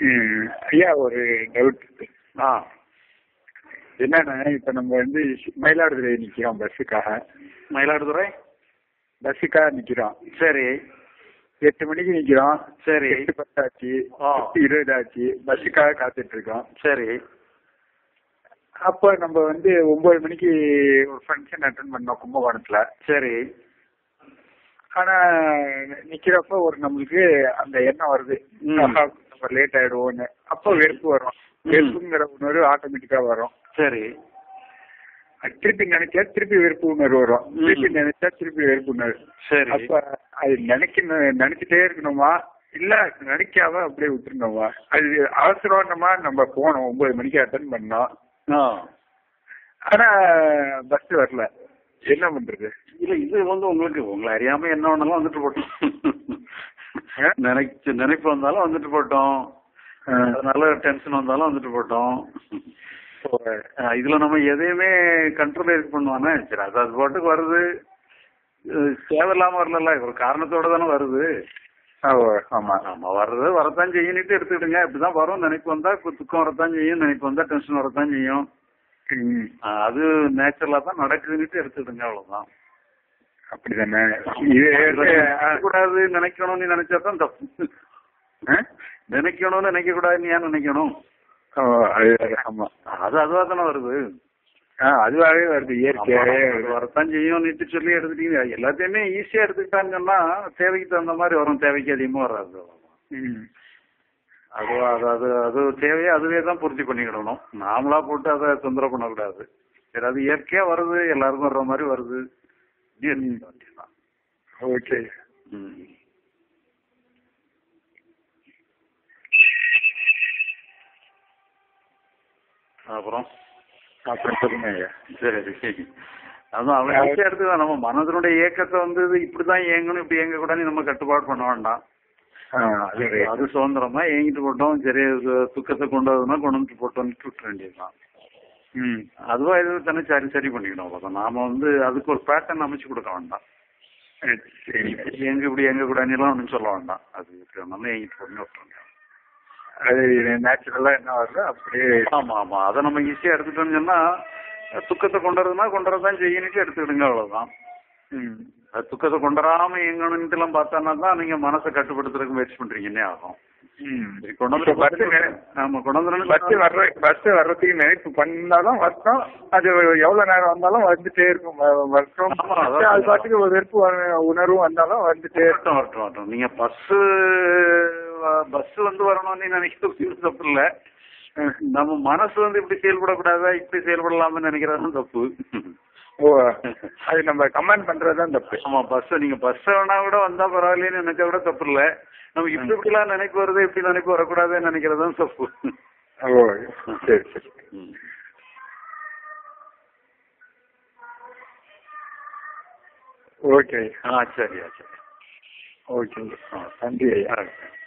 ம், ஐயா ஒரு டவுட் ஆ என்னன்னா இப்ப நம்ம வந்து மயிலாடுதுறை நிக்கிறோம் பஸ்ஸுக்காக மயிலாடுதுறை பஸ்ஸுக்காக நிக்கிறோம் சரி எட்டு மணிக்கு நிக்கிறோம் சரி எட்டு பத்தாச்சு ஆ. எட்டு இருபது ஆச்சு பஸ்ஸுக்காக காத்துட்டு இருக்கோம் சரி அப்போ நம்ம வந்து ஒன்பது மணிக்கு ஒரு ஃபங்க்ஷன் அட்டன் பண்ணோம் கும்பகோணத்துல சரி ஆனா நிக்கிறப்ப ஒரு நம்மளுக்கு அந்த எண்ணம் வருது ம். ஆஹா, நம்ம லேட் ஆயிடுவோம்னு அப்போ வெறுப்பு வரும் ம். வெறுப்புங்கிற உணர்வு ஆட்டோமேட்டிக்கா வரும் சரி அது திருப்பி நினைச்சா திருப்பி வெறுப்பு உணர்வு வரும் ம். திருப்பி நினைச்சா திருப்பி வெறுப்பு உணர்வு சரி அப்ப அது நினைக்கணும் நினைச்சிட்டே இருக்கணுமா இல்ல நினைக்காம அப்படியே விட்டுருணுமா அது அவசரமா நம்ம போனோம் ஒன்பது மணிக்கு அட்டன் பண்ணோம் ஆ ஆனா பஸ் வரல என்ன பண்றது இல்ல இது வந்து உங்களுக்கு உங்களை அறியாம என்ன வேணாலும் வந்துட்டு போட்டோம் ஆ? நினைச்சு நினைப்பு வந்தாலும் வந்துட்டு போட்டோம் அதனால டென்ஷன் வந்தாலும் வந்துட்டு போட்டோம் ஆ, இதுல நம்ம எதையுமே கண்ட்ரோல் இது பண்ணுவானே சரி அது அது பாட்டுக்கு வருது இது தேவையில்லாம வரல ஒரு காரணத்தோட தானே வருது ஓ, ஆமா ஆமா வர்றது வரத்தான் செய்யணுட்டு எடுத்துக்கிடுங்க இப்படிதான் வரும் நினைப்பு வந்தா கு- துக்கம் வரத்தான் செய்யும் நினைப்பு வந்தா டென்ஷன் வரத்தான் செய்யும் ம், ஆ, அது நேச்சுரலா தான் நடக்குதுன்னுட்டு எடுத்துக்கிடுங்க அவ்வளவுதான் அப்படிதானே இது ஆ, கூடாது நினைக்கணும்னு நினைச்சா தான் தப்பு ஆ? நினைக்கணும்னு நினைக்க கூடாதுன்னு ஏன் நினைக்கணும் ஓ, அது ஆமா அது அதுவா தானே வருது ஆ, அதுவாகவே வருது இயற்கையாவே ஆமா, வருது. அது வரத்தான் செய்யும் நீட்டு சொல்லி எடுத்துட்டீங்க எல்லாத்தையுமே ஈஸியா எடுத்துக்கிட்டான்னு சொன்னா தேவைக்கு தகுந்த மாதிரி வரும் தேவைக்கு அதிகமா வராது ம். அது அது அது அது தேவையை அதுவே தான் பூர்த்தி பண்ணிக்கிடணும் நாமளா போட்டு அதை தொந்தரவு பண்ணக்கூடாது சரி அது இயற்கையா வருது எல்லாருக்கும் வர்ற மாதிரி வருது இப்படி எடுத்துக்க வேண்டியதுதான். ஓகே ம். அப்புறம் அப்புறம் சொல்லுங்க ஐயா சரி அதான் அவன் ஈஸியா எடுத்துக்கலாம் நம்ம மனதனுடைய இயக்கத்தை வந்து இது இப்படிதான் இயங்கணும் இப்படி இயங்க கூடாதுன்னு நம்ம கட்டுப்பாடு பண்ண வேண்டாம் ஆ, அது right. அது சுதந்திரமா இயங்கிட்டு போட்டோம் சரி இது துக்கத்தை கொண்டு வரதுனா கொண்டு வந்து போட்டோம்னு விட்டுற வேண்டியதுதான் ம் அதுவா இது தானே சரி சரி பண்ணிக்கணும் அவ்வளவுதான் நாம வந்து அதுக்கு ஒரு பேட்டர்ன் அமைச்சு கொடுக்க வேண்டாம் சரி எங்க இப்படி எங்க கூடாதுன்னு எல்லாம் ஒண்ணும் சொல்ல வேண்டாம் அது இப்படி வேணாலும் இயங்கிட்டு போட்டு விட்டுருங்க அது நேச்சுரலா என்ன வருதோ அப்படியே ஆமா ஆமா அதை நம்ம ஈஸியா எடுத்துட்டோம்னு சொன்னா துக்கத்தை கொண்டு வரதுனா கொண்டு வரதான் செய்யணுட்டு எடுத்துக்கிடுங்க அவ்வளவுதான் ம் அது துக்கத்தை கொண்டு வராம இயங்கணும்ட்டு எல்லாம் பார்த்தானா தான் நீங்க மனசை கட்டுப்படுத்துறதுக்கு முயற்சி பண்றீங்கன்னே ஆகும் ம் சரி, கொண்டு இப்ப பஸ் வந்து ஆமா கொண்டு வந்து பஸ் வர்ற பஸ் வர்றதுக்கு நினைப்பு பண்ணாலும் வரட்டும் அது எவ்வளவு நேரம் வந்தாலும் வந்துட்டே இருக்கும் வ- வரட்டும் ஆமா, அதான் அது பாட்டுக்கு ஒரு வெறுப்பு வ- உணர்வும் வந்தாலும் வந்துட்டே இருக்கும் வரட்டும் வரட்டும் வரட்டும் நீங்க பஸ் பஸ் வந்து வரணும்னு நினைக்கிறது தப்பு இல்ல நம்ம மனசு வந்து இப்படி செயல்படக்கூடாதா இப்படி செயல்படலாம்னு நினைக்கிறது தப்பு ஓ அது நம்ம கமெண்ட் பண்றதுதான் தப்பு ஆமா பஸ் நீங்க பஸ் வேணா கூட வந்தா பரவாயில்லைன்னு நினைச்சா கூட தப்பு இல்ல நம்ம இப்படி இப்படிலாம் நினைப்பு வருது இப்படி நினைப்பு வரக்கூடாதுன்னு நினைக்கிறதும் தப்பு ஓ சரி சரி ம். ஓகே ஆ சரியா சரி ஓகே நன்றி ஐயா ஆ